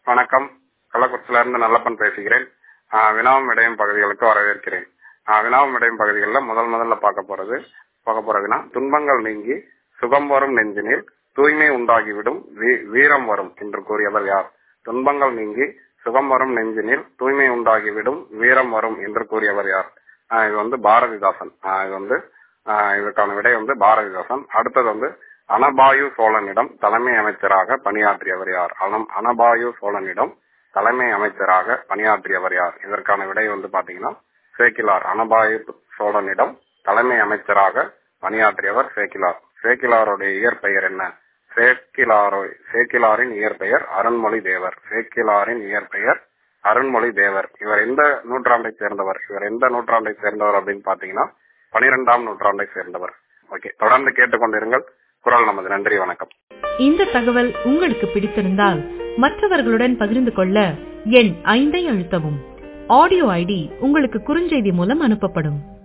வணக்கம் கள்ளக்குறிச்சியில இருந்து நல்லப்பன் பேசுகிறேன் ஆஹ் வினாவும் விடையும் பகுதிகளுக்கு வரவேற்கிறேன் ஆஹ் வினாவும் விடையும் பகுதிகளில் முதல் முதல்ல பார்க்க போறது பார்க்க போற வினா துன்பங்கள் நீங்கி சுகம் வரும் நெஞ்சினில் தூய்மை உண்டாகிவிடும் வீ- வீரம் வரும் என்று கூறியவர் யார் துன்பங்கள் நீங்கி சுகம் வரும் நெஞ்சினில் தூய்மை உண்டாகிவிடும் வீரம் வரும் என்று கூறியவர் யார் ஆஹ் இது வந்து பாரதிதாசன் ஆஹ் இது வந்து ஆஹ் இதற்கான விடை வந்து பாரதிதாசன் அடுத்தது வந்து அனபாயு சோழனிடம் தலைமை அமைச்சராக பணியாற்றியவர் யார் அனம் அனபாயு சோழனிடம் தலைமை அமைச்சராக பணியாற்றியவர் யார் இதற்கான விடை வந்து பாத்தீங்கன்னா சேக்கிலார் அனபாயு சோழனிடம் தலைமை அமைச்சராக பணியாற்றியவர் சேக்கிலார் சேக்கிலாருடைய இயற்பெயர் என்ன சேக்கிலாரோ சேக்கிலாரின் இயற்பெயர் அருண்மொழி தேவர் சேக்கிலாரின் இயற்பெயர் அருண்மொழி தேவர் இவர் எந்த நூற்றாண்டை சேர்ந்தவர் இவர் எந்த நூற்றாண்டை சேர்ந்தவர் அப்படின்னு பாத்தீங்கன்னா பனிரெண்டாம் நூற்றாண்டை சேர்ந்தவர் ஓகே தொடர்ந்து கேட்டுக்கொண்டிருங்கள் குரல் நமது நன்றி வணக்கம் இந்த தகவல் உங்களுக்கு பிடித்திருந்தால் மற்றவர்களுடன் பகிர்ந்து கொள்ள எண் ஐந்தை அழுத்தவும் ஆடியோ ஐடி உங்களுக்கு குறுஞ்செய்தி மூலம் அனுப்பப்படும்